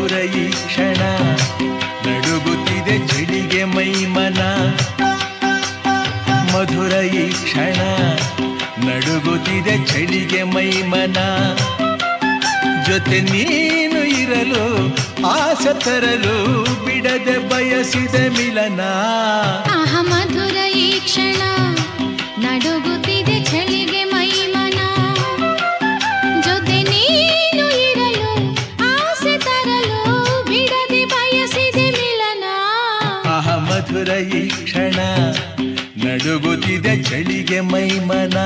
ಮಧುರ ಈ ಕ್ಷಣ ನಡುಗುತ್ತಿದೆ ಚಳಿಗೆ ಮೈಮನ ಮಧುರ ಈ ಕ್ಷಣ ನಡುಗುತ್ತಿದೆ ಚಳಿಗೆ ಮೈಮನ ಜೊತೆ ನೀನು ಇರಲು ಆಸೆ ತರಲು ಬಿಡದೆ ಬಯಸಿದ ಮಿಲನ ಆಹ ಮಧುರ ಈ ಕ್ಷಣ ನಡುಗುತ್ತಿದೆ ಚಳಿಗೆ ಮೈಮನ ಜೊತೆ ನೀನು ಇರಲು ಆಸೆ ತರಲು ಬಿಡದೆ ಬಯಸಿದೆ ಮಿಲನ ಆಹ ಮಧುರ ಈ ಕ್ಷಣ ನಡುಗುತ್ತಿದೆ ಚಳಿಗೆ ಮೈಮನ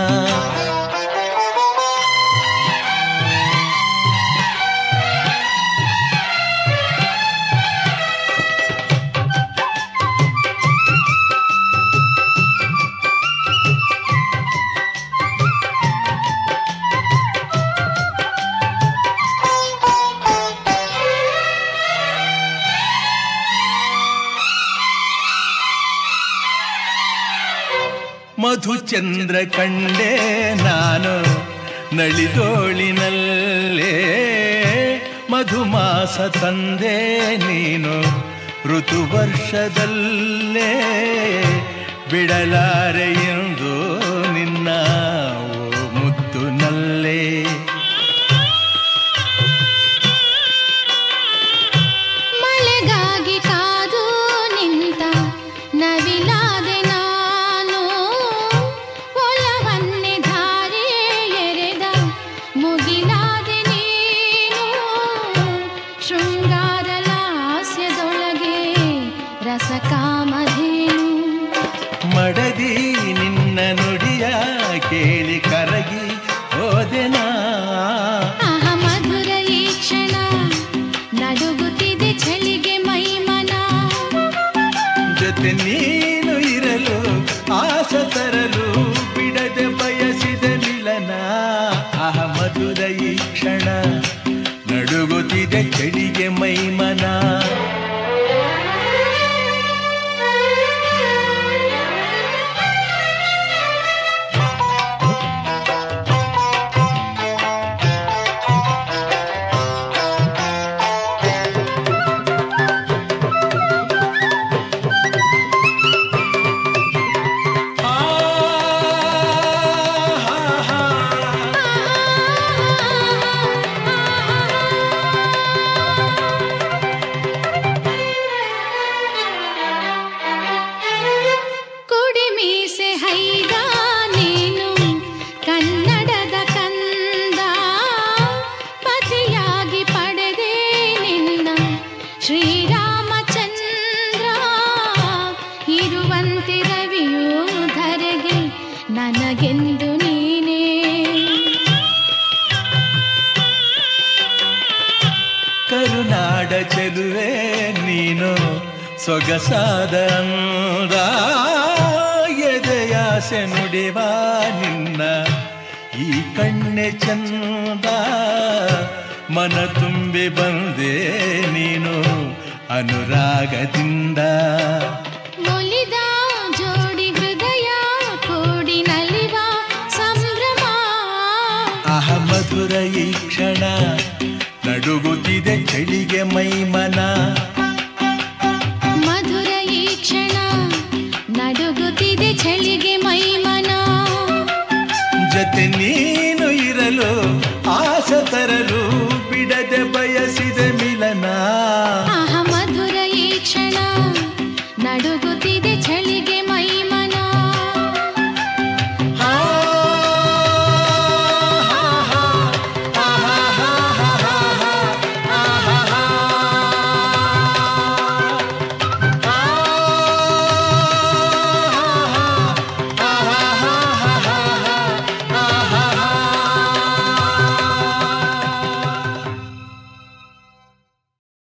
ಮಧುಚಂದ್ರ ಕಂಡೆ ನಾನು ನಳಿದೋಳಿನಲ್ಲೇ ಮಧುಮಾಸ ತಂದೆ ನೀನು ಋತುವರ್ಷದಲ್ಲೇ ಬಿಡಲಾರೆ ಎಂದು ನಿನ್ನ ಓ ಮುದ್ದು ನಲ್ಲೇ ಮಳೆಗಾಗಿ ಕಾದು ನಿಂತ ನವಿಲಾದೆ ನಾನು ಒಲವನ್ನೇ ಧಾರೆ ಎರೆದ ಮುಗಿಲಾದೆ ನೀನು ಶೃಂಗಾರ ಲಾಸ್ಯದೊಳಗೆ ರಸಕಾಮಧೇನು ಮಡದಿ ನಿನ್ನ ನುಡಿಯ ಕೇಳಿ ಕರಗಿ ಹೋದೆನಾ ಆಹ ಮಧುರ ಈ ಕ್ಷಣ ನಡುಗುತ್ತಿದೆ ಚಳಿಗೆ ಮೈಮನ ಜೊತೆ ನೀನು ಇರಲು ಆಸ ತರಲು ಬಿಡದೆ ಬಯಸಿದ ಮಿಲನ ಆಹ ಮಧುರ ಈ ಕ್ಷಣ ನಡುಗುತ್ತಿದೆ ಚಳಿಗೆ ಮೈಮನ ಆ, ಹಾ, ಹಾ. ಕುಡಿ ಮೀಸೆ ಹೈದ ನೀನು ಕನ್ನಡದ ಕಂದ ಪತಿಯಾಗಿ ಪಡೆದೆ ನಿನ್ನ ಶ್ರೀರಾಮಚಂದ್ರ ಇರುವಂತೆ ರವಿಯೂ ಧರೆಗೆ ನನಗೆಂದು ನೀನೇ ಕರುನಾಡ ಚೆಲುವೆ ನೀನು ಸೊಗಸಾದ ಅಂದ ಎದೆಯಾಸೆ ನುಡಿವ ನಿನ್ನ ಈ ಕಣ್ಣೆ ಚಂದ ಮನ ತುಂಬಿ ಬಂದೆ ನೀನು ಅನುರಾಗದಿಂದ ಒಲಿದ ಜೋಡಿ ಹೃದಯ ಕೂಡಿ ನಲಿವ ಸಂಭ್ರಮ ಆಹ ಮಧುರ ಈ ಕ್ಷಣ ನಡುಗುತ್ತಿದೆ ಚಳಿಗೆ ಮೈಮನ ಮಧುರ ಈ ಕ್ಷಣ ನಡುಗುತ್ತಿದೆ ಚಳಿಗೆ ಮೈಮನ ಜೊತೆ ನೀನು ಇರಲು